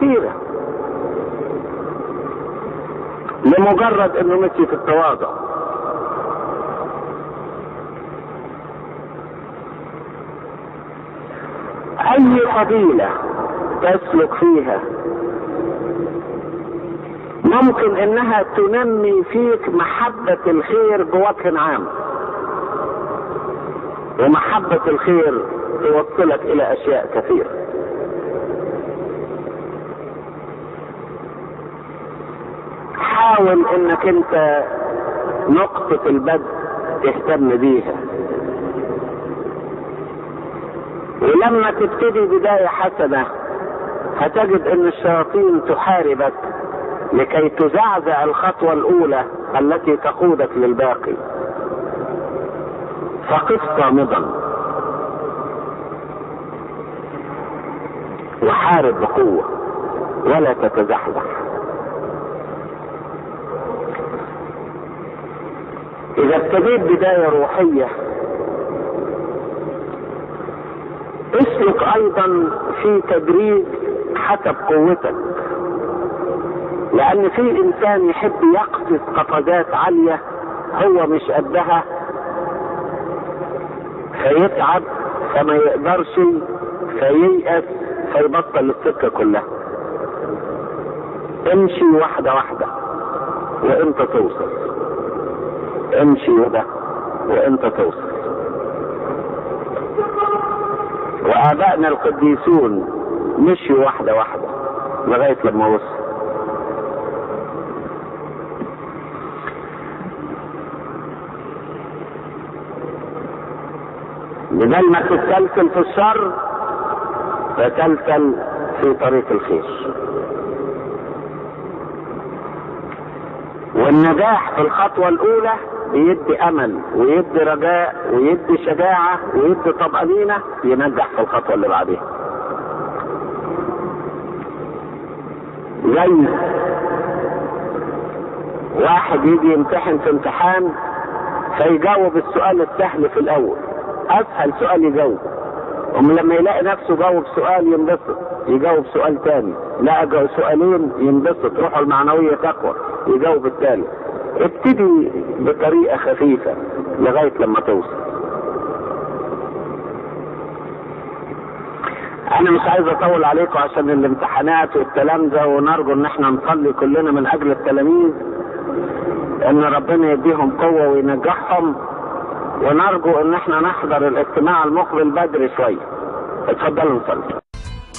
كبيرة لمجرد انه مشي في التواضع اي فضيلة تسلك فيها ممكن انها تنمي فيك محبة الخير بوجه عام ومحبة الخير توصلك الى اشياء كثيرة حاول انك انت نقطة البدء تهتم بيها ولما تبتدي بداية حسنة هتجد ان الشياطين تحاربك لكي تزعزع الخطوة الاولى التي تقودك للباقي فقف صامدا وحارب بقوة ولا تتزحزح اذا ابتديت بداية روحية اسلك ايضا في تدريج حسب قوتك لان في انسان يحب يقفز قفزات عالية هو مش قدها فيتعب فما يقدرش فييأس فيبطل السكة كلها امشي واحدة واحدة وانت توصل امشي وده وانت توصل وابائنا القديسون مشيوا واحدة واحدة لغاية لما وصل بدل ما تتسلسل في الشر تسلسل في طريق الخير والنجاح في الخطوة الأولى بيدي أمل ويدي رجاء ويدي شجاعة ويدي طمأنينة ينجح في الخطوة اللي بعديها. زي واحد يجي يمتحن في امتحان فيجاوب السؤال السهل في الأول أسهل سؤال يجاوب أم لما يلاقي نفسه جاوب سؤال ينبسط يجاوب سؤال تاني لا سؤالين ينبسط روحه المعنوية تقوى يجاوب الثالث ابتدي بطريقة خفيفة لغاية لما توصل انا مش عايز اطول عليكم عشان الامتحانات والكلام ده ونرجو ان احنا نصلي كلنا من اجل التلاميذ ان ربنا يديهم قوة وينجحهم ونرجو ان احنا نحضر الاجتماع المقبل بدري شوية اتفضلوا نصلي